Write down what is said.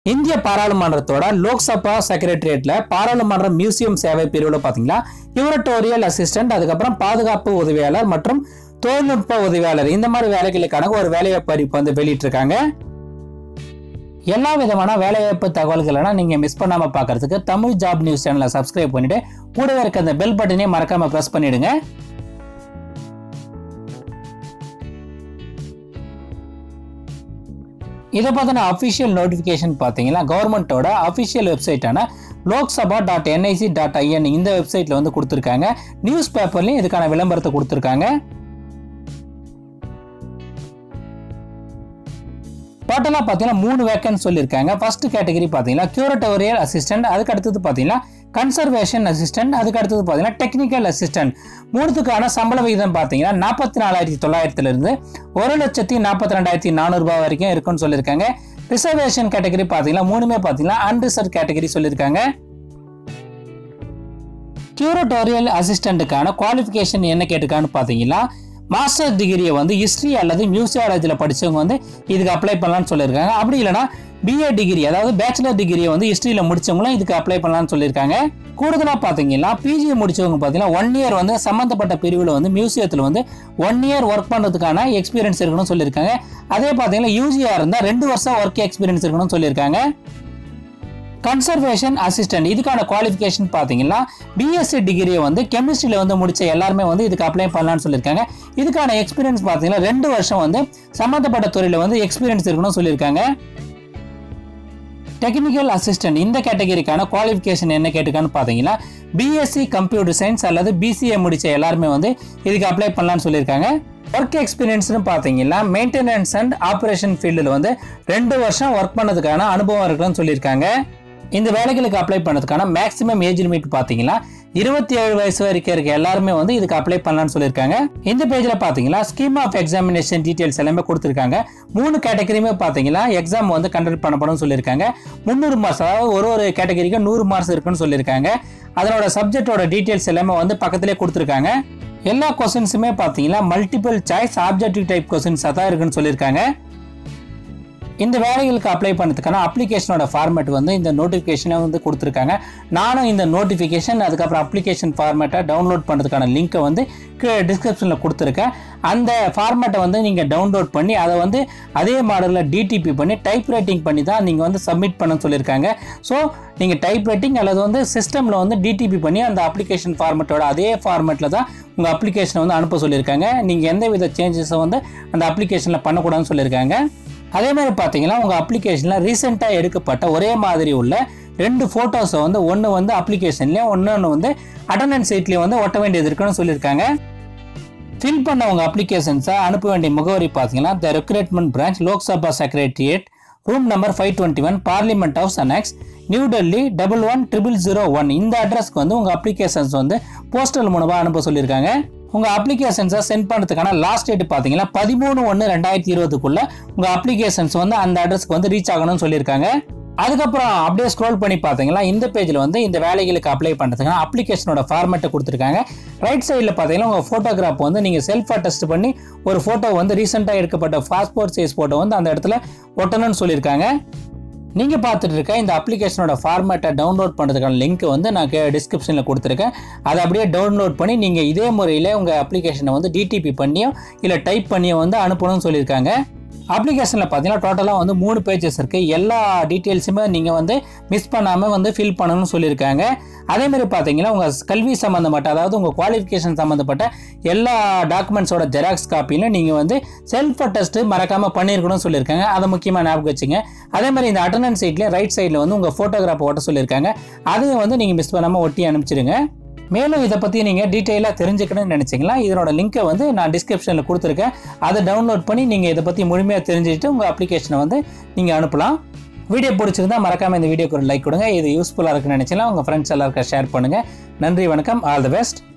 இந்திய பாராளுமன்றத்தோட லோக்சபா செக்ரட்டரியேட்ல பாராளுமன்ற மியூசியம் சேவை பிரிவில் பார்த்தீங்கன்னா யூரட்டோரியல் அசிஸ்டன்ட் அதுக்கப்புறம் பாதுகாப்பு உதவியாளர் மற்றும் தொழில்நுட்ப உதவியாளர் இந்த மாதிரி வேலைகளுக்கான ஒரு வேலைவாய்ப்பு அறிவிப்பு வந்து வெளியிட்டிருக்காங்க எல்லா விதமான வேலைவாய்ப்பு தகவல்களை நீங்க மிஸ் பண்ணாம பார்க்கறதுக்கு தமிழ் ஜாப் நியூஸ் சேனலை சப்ஸ்கிரைப் பண்ணிட்டு கூடவே இருக்க அந்த பெல் பட்டனையும் மறக்காம பிரஸ் பண்ணிடுங்க இதை பார்த்தின அஃபிஷியல் நோட்டிஃபிகேஷன் பார்த்தீங்கன்னா கவர்மெண்ட்டோட அஃபிஷியல் வெப்சைட்டான Lok Sabha dot NIC dot IN இந்த வெப்சைட்டில் வந்து கொடுத்துருக்காங்க நியூஸ் பேப்பர்லையும் இதுக்கான விளம்பரத்தை கொடுத்துருக்காங்க டோட்டலாக பார்த்தீங்கன்னா மூணு வேக்கன்ட் சொல்லியிருக்காங்க ஃபர்ஸ்ட் கேட்டகரி பார்த்தீங்கன்னா கியூரட்டோரியல் அசிஸ்டன்ட் அதுக்கு அடுத்தது பார்த்தீங்கன்னா கன்சர்வேஷன் அசிஸ்டன்ட் அதுக்கு அடுத்தது பார்த்தீங்கன்னா டெக்னிக்கல் அசிஸ்டன்ட் மூணுத்துக்கான சம்பள விகிதம் பார்த்தீங்கன்னா நாற்பத்தி நாலாயிரத்தி தொள்ளாயிரத்துலேருந்து ஒரு லட்சத்தி நாற்பத்தி ரெண்டாயிரத்தி நானூறுபா வரைக்கும் இருக்குன்னு சொல்லியிருக்காங்க ரிசர்வேஷன் கேட்டகரி பார்த்தீங்கன்னா மூணுமே பார்த்தீங்கன்னா அன்ரிசர்வ் கேட்டகரி சொல்லியிருக்காங்க கியூரட்டோரியல் அசிஸ்டண்ட்டுக்கான குவாலிஃபிகேஷன் என்ன கேட்டிருக்கான்னு பார்த்தீங்கன்னா மாஸ்டர் டிகிரியை வந்து ஹிஸ்ட்ரி அல்லது மியூசியாலஜியில் படித்தவங்க வந்து இதுக்கு அப்ளை பண்ணலாம்னு சொல்லியிருக்காங்க அப்படி இல்லைனா பிஏ டிகிரி அதாவது பேச்சுலர் டிகிரியை வந்து ஹிஸ்ட்ரியில் முடிச்சவங்களும் இதுக்கு அப்ளை பண்ணலாம்னு சொல்லியிருக்காங்க கூடுதலாக பார்த்தீங்கன்னா பிஜி முடிச்சவங்க பார்த்தீங்கன்னா ஒன் இயர் வந்து சம்மந்தப்பட்ட பிரிவில் வந்து மியூசியத்தில் வந்து ஒன் இயர் ஒர்க் பண்ணுறதுக்கான எக்ஸ்பீரியன்ஸ் இருக்கணும்னு சொல்லியிருக்காங்க அதே பார்த்தீங்கன்னா யூஜியாக இருந்தால் ரெண்டு வருஷம் ஒர்க் எக்ஸ்பீரியன்ஸ் இருக்கணும்னு சொல்லியிருக்காங்க கன்சர்வேஷன் அசிஸ்டன்ட் இதுக்கான குவாலிஃபிகேஷன் பார்த்தீங்கன்னா பிஎஸ்சி டிகிரியை வந்து கெமிஸ்ட்ரியில் வந்து முடிச்ச எல்லாருமே வந்து இதுக்கு அப்ளை பண்ணலாம்னு சொல்லியிருக்காங்க இதுக்கான எக்ஸ்பீரியன்ஸ் பார்த்தீங்கன்னா ரெண்டு வருஷம் வந்து சம்மந்தப்பட்ட துறையில் வந்து எக்ஸ்பீரியன்ஸ் இருக்கணும்னு சொல்லியிருக்காங்க டெக்னிக்கல் அசிஸ்டன்ட் இந்த கேட்டகரிக்கான குவாலிஃபிகேஷன் என்ன கேட்டுக்கான்னு பார்த்தீங்கன்னா பிஎஸ்சி கம்ப்யூட்டர் சயின்ஸ் அல்லது பிசிஏ முடிச்ச எல்லாருமே வந்து இதுக்கு அப்ளை பண்ணலாம்னு சொல்லியிருக்காங்க ஒர்க் எக்ஸ்பீரியன்ஸ்னு பார்த்தீங்கன்னா மெயின்டெனன்ஸ் அண்ட் ஆப்ரேஷன் ஃபீல்டில் வந்து ரெண்டு வருஷம் ஒர்க் பண்ணதுக்கான அனுபவம் இருக்குன்னு சொல்லியிருக்காங்க இந்த வேலைகளுக்கு அப்ளை பண்ணதுக்கான மேக்ஸிமம் ஏஜ் லிமிட் பார்த்தீங்கன்னா இருபத்தி ஏழு வயசு வரைக்கும் இருக்க எல்லாருமே வந்து இதுக்கு அப்ளை பண்ணலாம்னு சொல்லியிருக்காங்க இந்த பேஜில் பார்த்தீங்கன்னா ஸ்கீம் ஆஃப் எக்ஸாமினேஷன் டீட்டெயில்ஸ் எல்லாமே கொடுத்துருக்காங்க மூணு கேட்டகரியுமே பார்த்தீங்கன்னா எக்ஸாம் வந்து கண்டக்ட் பண்ணப்படும் சொல்லியிருக்காங்க முந்நூறு மார்க்ஸ் அதாவது ஒரு ஒரு கேட்டகரிக்கும் நூறு மார்க்ஸ் இருக்குன்னு சொல்லியிருக்காங்க அதனோட சப்ஜெக்டோட டீட்டெயில்ஸ் எல்லாமே வந்து பக்கத்திலே கொடுத்துருக்காங்க எல்லா கொஸ்டின்ஸுமே பார்த்தீங்கன்னா மல்டிபிள் சாய்ஸ் ஆப்ஜெக்டிவ் டைப் கொஸ்டின்ஸாக தான் இருக்குன்னு சொல்லியிருக்காங்க இந்த வேலைகளுக்கு அப்ளை பண்ணதுக்கான அப்ளிகேஷனோட ஃபார்மேட் வந்து இந்த நோட்டிஃபிகேஷனை வந்து கொடுத்துருக்காங்க நானும் இந்த நோட்டிஃபிகேஷன் அதுக்கப்புறம் அப்ளிகேஷன் ஃபார்மேட்டை டவுன்லோட் பண்ணுறதுக்கான லிங்க்கை வந்து டிஸ்கிரிப்ஷனில் கொடுத்துருக்கேன் அந்த ஃபார்மேட்டை வந்து நீங்கள் டவுன்லோட் பண்ணி அதை வந்து அதே மாடலில் டிடிபி பண்ணி டைப் ரைட்டிங் பண்ணி தான் நீங்கள் வந்து சப்மிட் பண்ண சொல்லியிருக்காங்க ஸோ நீங்கள் டைப் ரைட்டிங் அல்லது வந்து சிஸ்டமில் வந்து டிடிபி பண்ணி அந்த அப்ளிகேஷன் ஃபார்மேட்டோட அதே ஃபார்மேட்டில் தான் உங்கள் அப்ளிகேஷனை வந்து அனுப்ப சொல்லியிருக்காங்க நீங்கள் எந்த வித சேஞ்சஸை வந்து அந்த அப்ளிகேஷனில் பண்ணக்கூடாதுன்னு சொல்லியிருக்காங்க அதே மாதிரி பார்த்தீங்கன்னா உங்கள் அப்ளிகேஷனில் ரீசெண்டாக எடுக்கப்பட்ட ஒரே மாதிரி உள்ள ரெண்டு ஃபோட்டோஸை வந்து ஒன்று வந்து அப்ளிகேஷன்லேயும் ஒன்று வந்து அட்டண்டன்ஸ் சீட்லேயும் வந்து ஒட்ட வேண்டியது இருக்குன்னு சொல்லியிருக்காங்க ஃபில் பண்ண உங்கள் அப்ளிகேஷன்ஸை அனுப்ப வேண்டிய முகவரி பார்த்தீங்கன்னா the recruitment branch Lok Sabha secretariat room number five twenty one parliament house annexe New Delhi double one triple zero one இந்த அட்ரஸ்க்கு வந்து உங்கள் அப்ளிகேஷன்ஸ் வந்து போஸ்டல் மூலமாக அனுப்ப சொல்லியிருக்காங்க உங்கள் அப்ளிகேஷன்ஸை சென்ட் பண்ணுறதுக்கான லாஸ்ட் டேட் பார்த்தீங்கன்னா பதிமூணு ஒன்று ரெண்டாயிரத்தி இருபதுக்குள்ள உங்கள் அப்ளிகேஷன்ஸ் வந்து அந்த அட்ரஸ்க்கு வந்து ரீச் ஆகணும்னு சொல்லியிருக்காங்க அதுக்கப்புறம் அப்படியே ஸ்க்ரோல் பண்ணி பார்த்தீங்கன்னா இந்த பேஜில் வந்து இந்த வேலைகளுக்கு அப்ளை பண்ணுறதுக்கான அப்ளிகேஷனோட ஃபார்மேட்டை கொடுத்துருக்காங்க ரைட் சைடில் பார்த்தீங்கன்னா உங்கள் ஃபோட்டோகிராஃப் வந்து நீங்கள் செல்ஃபாக டெஸ்ட் பண்ணி ஒரு ஃபோட்டோ வந்து ரீசெண்டாக எடுக்கப்பட்ட பாஸ்போர்ட் சைஸ் ஃபோட்டோ வந்து அந்த இடத்துல ஒட்டணும்னு சொல்லியிருக்காங்க நீங்கள் பார்த்துட்டு இருக்க இந்த அப்ளிகேஷனோட ஃபார்மேட்டை டவுன்லோட் பண்ணுறதுக்கான லிங்க் வந்து நான் டிஸ்கிரிப்ஷனில் கொடுத்துருக்கேன் அதை அப்படியே டவுன்லோட் பண்ணி நீங்கள் இதே முறையில் உங்கள் அப்ளிகேஷனை வந்து டிடிபி பண்ணியோ இல்லை டைப் பண்ணியோ வந்து அனுப்பணும்னு சொல்லியிருக்காங்க அப்ளிகேஷனில் பார்த்தீங்கன்னா டோட்டலாக வந்து மூணு பேஜஸ் இருக்குது எல்லா டீட்டெயில்ஸுமே நீங்கள் வந்து மிஸ் பண்ணாமல் வந்து ஃபில் பண்ணணும்னு சொல்லியிருக்காங்க அதேமாதிரி பார்த்தீங்கன்னா உங்கள் கல்வி சம்மந்தப்பட்ட அதாவது உங்கள் குவாலிஃபிகேஷன் சம்மந்தப்பட்ட எல்லா டாக்குமெண்ட்ஸோட ஜெராக்ஸ் காப்பியில் நீங்கள் வந்து செல்ஃப் டெஸ்ட்டு மறக்காமல் பண்ணியிருக்கணும்னு சொல்லியிருக்காங்க அதை முக்கியமாக ஞாபகம் வச்சுங்க அதே மாதிரி இந்த அட்டண்டன்ஸ் சைட்லேயே ரைட் சைடில் வந்து உங்கள் ஃபோட்டோகிராஃப் ஓட்ட சொல்லியிருக்காங்க அதையும் வந்து நீங்கள் மிஸ் பண்ணாமல் ஒட்டி அனுப்பிச்சிடுங்க மேலும் இதை பற்றி நீங்கள் டீட்டெயிலாக தெரிஞ்சுக்கணும்னு நினச்சிங்களா இதனோட லிங்க்கை வந்து நான் டிஸ்கிரிப்ஷனில் கொடுத்துருக்கேன் அதை டவுன்லோட் பண்ணி நீங்கள் இதை பற்றி முழுமையாக தெரிஞ்சுக்கிட்டு உங்கள் அப்ளிகேஷனை வந்து நீங்கள் அனுப்பலாம் வீடியோ பிடிச்சிருந்தா மறக்காமல் இந்த வீடியோக்கு ஒரு லைக் கொடுங்க இது யூஸ்ஃபுல்லாக இருக்குன்னு நினச்சிங்கன்னா உங்கள் ஃப்ரெண்ட்ஸ் எல்லாருக்கும் ஷேர் பண்ணுங்கள் நன்றி வணக்கம் ஆல் தி பெஸ்ட்